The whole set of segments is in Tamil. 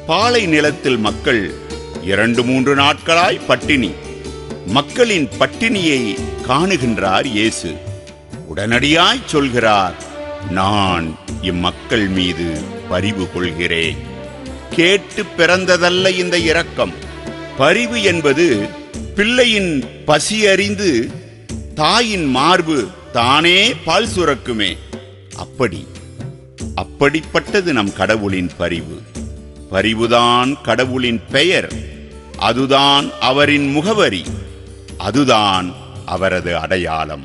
பாலை நிலத்தில் மக்கள் இரண்டு மூன்று நாட்களாய் பட்டினி மக்களின் பட்டினியை காணுகின்றார் இயேசு உடனடியாய் சொல்கிறார் நான் இம்மக்கள் மீது பரிவு கொள்கிறேன் கேட்டு பிறந்ததல்ல இந்த இரக்கம் பரிவு என்பது பிள்ளையின் பசி அறிந்து தாயின் மார்பு தானே பால் சுரக்குமே அப்படி அப்படிப்பட்டது நம் கடவுளின் பரிவு பரிவுதான் கடவுளின் பெயர் அதுதான் அவரின் முகவரி அதுதான் அவரது அடையாளம்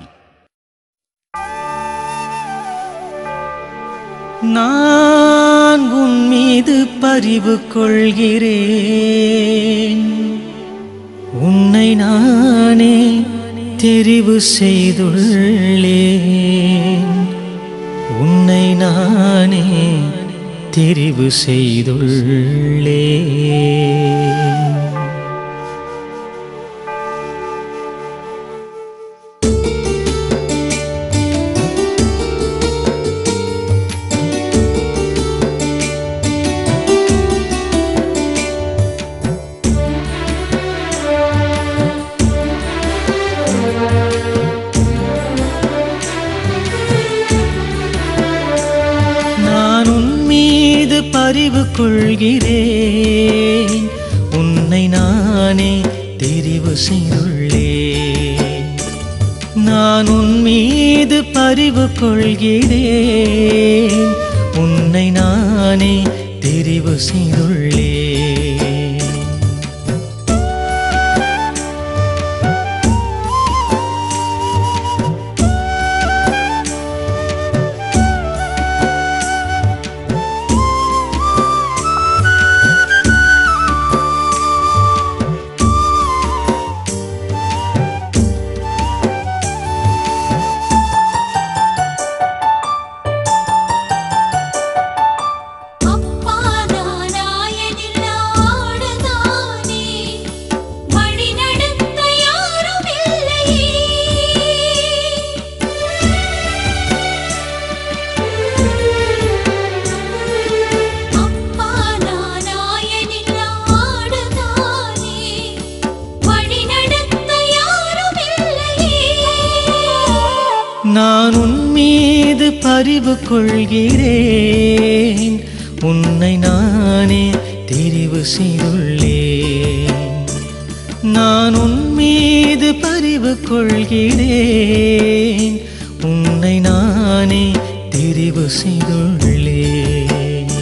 நான் உன் மீது பரிவு கொள்கிறேன் உன்னை நானே தெரிவு செய்துள்ளேன் உன்னை நானே தெரிவு செய்துள்ளேன் நான் உன் மீது பரிவு கொள்கிறேன் உன்னை நானே தெரிவு செய்துள்ளேன் நான் உன் மீது பரிவு கொள்கிறேன் உன்னை நானே தெரிவு செய்துள்ளேன் அப்பா நாராயணில் ஆடுதானே வழி நடத்த யாரும் இல்லையே அப்பா நாராயணில் ஆடுதானே வழி நடத்த யாரும் இல்லையே நான் உன் மீது பரிவு கொள்கிறேன் உன்னை நானே தெரிவு செய்துள்ளேன் நான் உன் மீது பரிவு கொள்கிறேன் உன்னை நானே தெரிவு செய்துள்ளேன்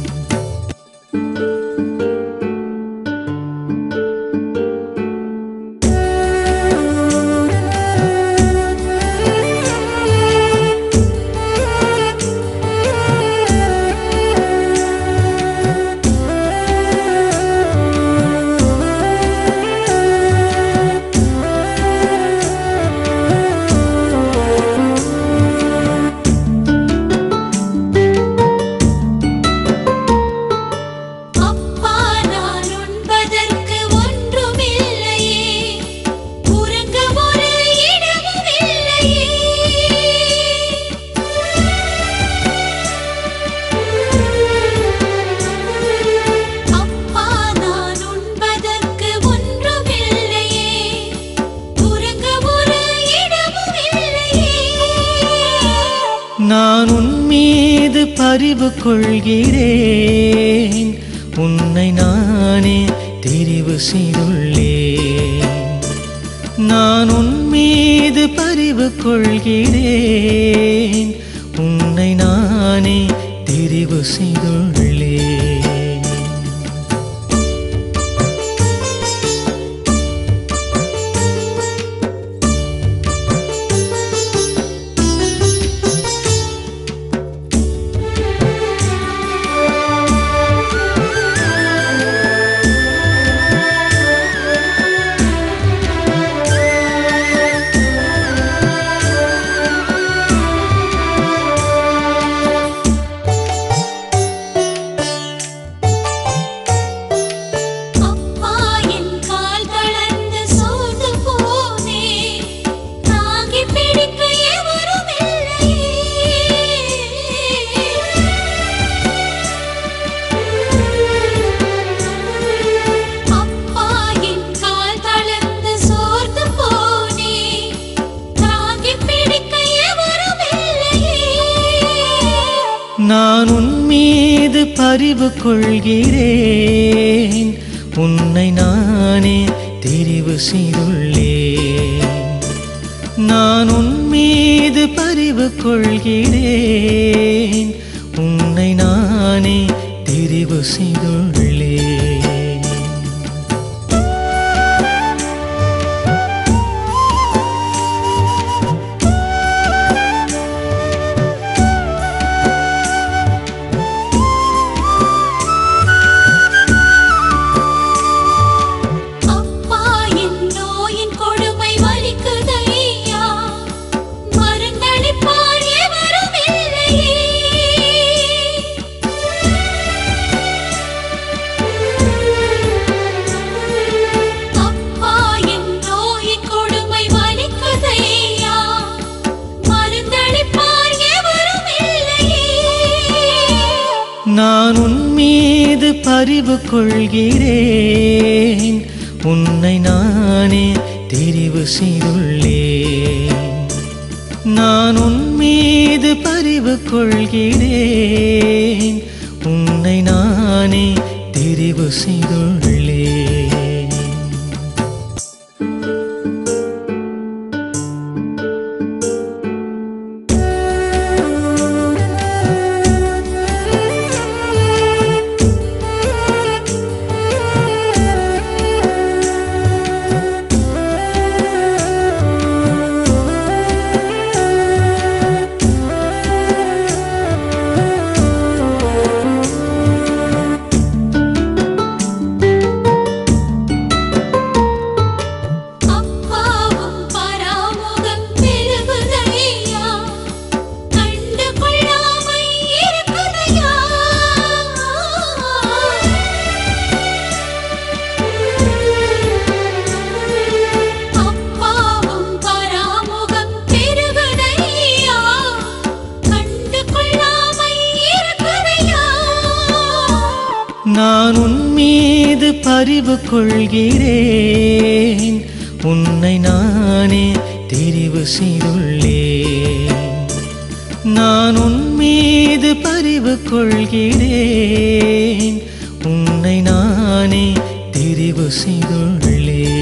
அப்பா நான் உண்பதற்கு ஒன்றுமில்லையே உறங்க ஒரு இடமும் இல்லையே அப்பா நான் உண்பதற்கு ஒன்றுமில்லையே உறங்க ஒரு இடமும் இல்லையே நான் உன் மீது பரிவு கொள்கிறேன் உன்னை நானே தெரிவு செய்துள்ளேன் நான் உன் மீது பரிவு கொள்கிறேன் உன்னை நானே தெரிவு செய்துள்ளேன் மீது பரிவு கொள்கிறேன் உன்னை நானே தெரிவு செய்துள்ளேன் நான் உன் மீது பரிவு கொள்கிறேன் உன்னை நானே தெரிவு செய்துள்ளேன் அப்பா என் நோயின் கொடுமை வலிக்குதையா மருந்தளிப்பார் எவரும் இல்லையே அப்பா என் நோயின் கொடுமை வலிக்குதையா மருந்தளிப்பார் எவரும் இல்லையே நான் உன் மீது பரிவு கொள்கிறேன் உன்னை நானே தெரிவு செய்துள்ளேன் நான் உன் மீது பரிவு கொள்கிறேன் உன்னை நானே தெரிவு செய்துள்ளேன் அப்பாவும் பராமுகம் பெருகுதையா கண்டு கொள்ளாமை இருக்குதையா அப்பாவும் பராமுகம் பெருகுதையா கண்டு கொள்ளாமை இருக்குதையா நான் உன் மீது பரிவு கொள்கிறேன் உன்னை நானே தெரிவு செய்துள்ளேன் நான் உன் மீது பரிவு கொள்கிறேன் உன்னை நானே தெரிவு செய்துள்ளேன்